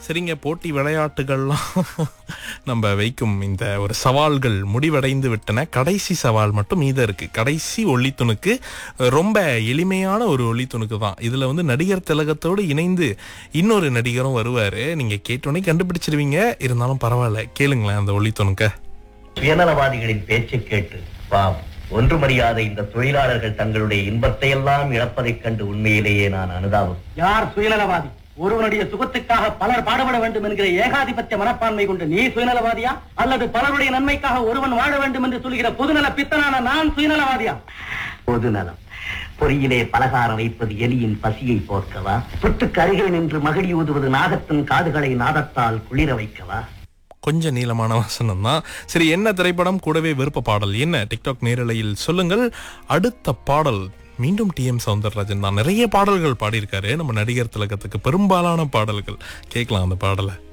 சரிங்க போட்டி விளையாட்டுகள்லாம் நம்ம வைக்கும் இந்த ஒரு சவால்கள் முடிவடைந்து விட்டன கடைசி சவால் மட்டும் மீதம் இருக்கு கடைசி ஒளித்துணுக்கு ரொம்ப எளிமையான ஒரு ஒளித்துணுக்கு தான் இதுல வந்து நடிகர் திலகத்தோடு இணைந்து இன்னொரு நடிகரும் வருவாரு நீங்க கேட்டோன்னே கண்டுபிடிச்சிருவீங்க இருந்தாலும் பரவாயில்ல கேளுங்களேன் அந்த ஒளித்துணுக்க சுயநலவாதிகளின் பேச்சை கேட்டு பாவம் ஒன்றுமறியாத இந்த தொழிலாளர்கள் தங்களுடைய இன்பத்தை எல்லாம் இழப்பதைக் கண்டு உண்மையிலேயே நான் அனுதாபம் யார் சுயநலவாதி ஒருவனுடைய சுகத்துக்காக பலர் பாடுபட வேண்டும் என்கிற ஏகாதிபத்திய மனப்பான்மை கொண்டு நீ சுயநலவாதியா அல்லது பலருடைய நன்மைக்காக ஒருவன் வாழ வேண்டும் என்று சொல்கிற பொதுநல பித்தனான நான் சுயநலவாதியா பொதுநலம் பொறியிலே பலகாரம் வைப்பது எலியின் பசியை போக்கவா சொத்துக்கு அருகே நின்று மகிழி ஊதுவது நாகத்தின் காதுகளை நாதத்தால் குளிர வைக்கவா கொஞ்சம் நீளமான வசனம் தான் சரி என்ன திரைப்படம் கூடவே விருப்ப பாடல் என்ன டிக்டாக் நேரலையில் சொல்லுங்கள் அடுத்த பாடல் மீண்டும் டி எம் சவுந்தரராஜன் தான் நிறைய பாடல்கள் பாடியிருக்காரு நம்ம நடிகர் திலகத்துக்கு பெரும்பாலான பாடல்கள் கேட்கலாம் அந்த பாடலை